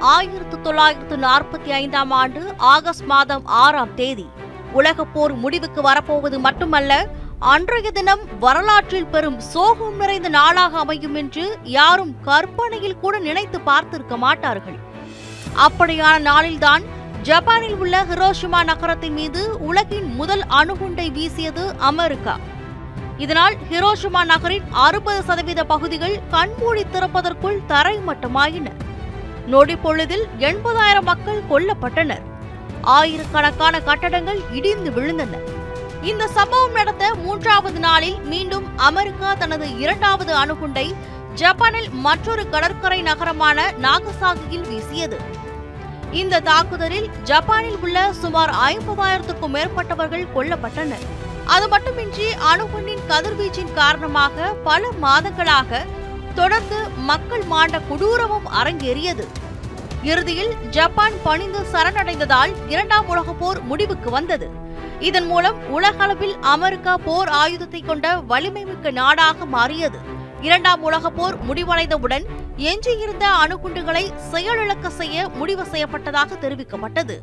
ஆயிரத்து தொள்ளாயிரத்து நாற்பத்தி ஐந்தாம் ஆண்டு ஆகஸ்ட் மாதம் ஆறாம் தேதி உலகப் போர் முடிவுக்கு வரப்போவது மட்டுமல்ல அன்றைய தினம் வரலாற்றில் பெரும் சோகம் நிறைந்த நாளாக அமையும் என்று யாரும் கற்பனையில் கூட நினைத்து பார்த்திருக்க மாட்டார்கள் அப்படியான நாளில்தான் ஜப்பானில் உள்ள ஹிரோஷிமா நகரத்தின் மீது உலகின் முதல் அணுகுண்டை வீசியது அமெரிக்கா இதனால் ஹிரோஷிமா நகரின் அறுபது சதவீத பகுதிகள் கண்மூடி திறப்பதற்குள் தரைமட்டமாயின நொடி பொழுதில் எண்பதாயிரம் மக்கள் கொல்லப்பட்டனர் ஆயிரக்கணக்கான கட்டடங்கள் இடிந்து விழுந்தன இந்த சம்பவம் நடந்த மூன்றாவது நாளில் மீண்டும் அமெரிக்கா தனது இரண்டாவது அணுகுண்டை ஜப்பானில் மற்றொரு கடற்கரை நகரமான நாகசாகியில் வீசியது இந்த தாக்குதலில் ஜப்பானில் உள்ள சுமார் ஐம்பதாயிரத்துக்கும் மேற்பட்டவர்கள் கொல்லப்பட்டனர் அது மட்டுமின்றி அணுகுண்டின் கதிர்வீச்சின் காரணமாக பல மாதங்களாக தொடர்ந்து மக்கள் மாண்ட கொடூரமும் அரங்கேறியது இறுதியில் ஜப்பான் பணிந்து சரணடைந்ததால் இரண்டாம் உலகப் போர் முடிவுக்கு வந்தது இதன் மூலம் உலகளவில் அமெரிக்கா போர் ஆயுதத்தை கொண்ட வலிமைமிக்க நாடாக மாறியது இரண்டாம் உலகப் போர் முடிவடைந்தவுடன் எஞ்சியிருந்த அணுகுண்டுகளை செயலிழக்க செய்ய முடிவு செய்யப்பட்டதாக தெரிவிக்கப்பட்டது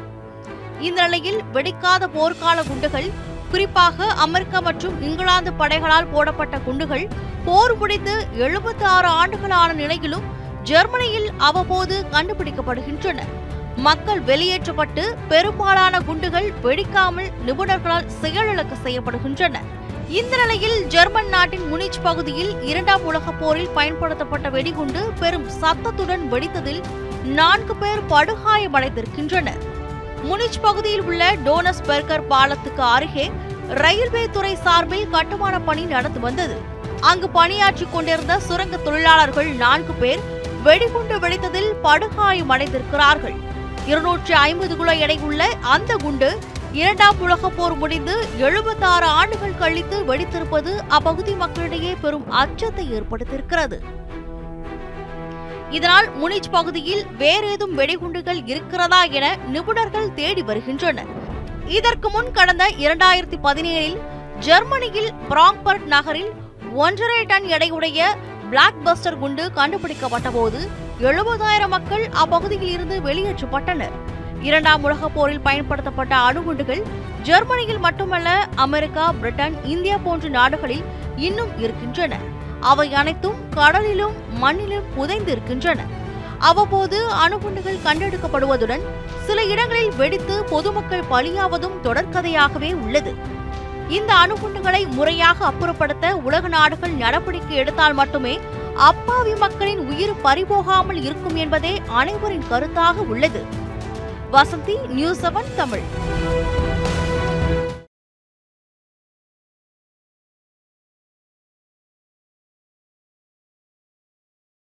இந்த நிலையில் வெடிக்காத போர்க்கால குண்டுகள் குறிப்பாக அமெரிக்கா மற்றும் இங்கிலாந்து படைகளால் போடப்பட்ட குண்டுகள் போர் முடிந்து எழுபத்தி ஆறு ஆண்டுகளான நிலையிலும் ஜெர்மனியில் அவ்வப்போது கண்டுபிடிக்கப்படுகின்றன மக்கள் வெளியேற்றப்பட்டு பெரும்பாலான குண்டுகள் வெடிக்காமல் நிபுணர்களால் செயலிழக்க செய்யப்படுகின்றன இந்த நிலையில் ஜெர்மன் நாட்டின் முனிச் பகுதியில் இரண்டாம் உலகப் போரில் பயன்படுத்தப்பட்ட வெடிகுண்டு பெரும் சத்தத்துடன் வெடித்ததில் நான்கு பேர் படுகாயமடைந்திருக்கின்றனர் முனிச் பகுதியில் உள்ள டோனஸ் பெர்கர் பாலத்துக்கு அருகே ரயில்வே துறை சார்பில் கட்டுமான பணி நடந்து வந்தது அங்கு பணியாற்றிக் கொண்டிருந்த சுரங்க தொழிலாளர்கள் நான்கு பேர் வெடிகுண்டு வெடித்ததில் படுகாயமடைந்திருக்கிறார்கள் இருநூற்றி ஐம்பது கிலோ எடையுள்ள அந்த குண்டு இரண்டாம் உலகப் போர் முடிந்து எழுபத்தாறு ஆண்டுகள் கழித்து வெடித்திருப்பது அப்பகுதி மக்களிடையே பெரும் அச்சத்தை ஏற்படுத்தியிருக்கிறது இதனால் முனிச் பகுதியில் வேறேதும் வெடிகுண்டுகள் இருக்கிறதா என நிபுணர்கள் தேடி வருகின்றனர் இதற்கு முன் கடந்த இரண்டாயிரத்தி பதினேழில் ஜெர்மனியில் பிராங்பர்ட் நகரில் ஒன்றரை டன் எடையுடைய பிளாக் பஸ்டர் குண்டு கண்டுபிடிக்கப்பட்ட போது எழுபதாயிரம் மக்கள் அப்பகுதியில் இருந்து வெளியேற்றப்பட்டனர் இரண்டாம் உலகப் போரில் பயன்படுத்தப்பட்ட அணுகுண்டுகள் ஜெர்மனியில் மட்டுமல்ல அமெரிக்கா பிரிட்டன் இந்தியா போன்ற நாடுகளில் இன்னும் இருக்கின்றன அவை அனைத்தும் கடலிலும் மண்ணிலும் புதைந்து இருக்கின்றன அவ்வப்போது அணுகுண்டுகள் கண்டெடுக்கப்படுவதுடன் சில இடங்களில் வெடித்து பொதுமக்கள் பலியாவதும் தொடர்கதையாகவே உள்ளது இந்த அணுகுண்டுகளை முறையாக அப்புறப்படுத்த உலக நாடுகள் நடவடிக்கை எடுத்தால் மட்டுமே அப்பாவி மக்களின் உயிர் பறிபோகாமல் இருக்கும் என்பதே அனைவரின் கருத்தாக உள்ளது வசந்தி நியூஸ் செவன் தமிழ்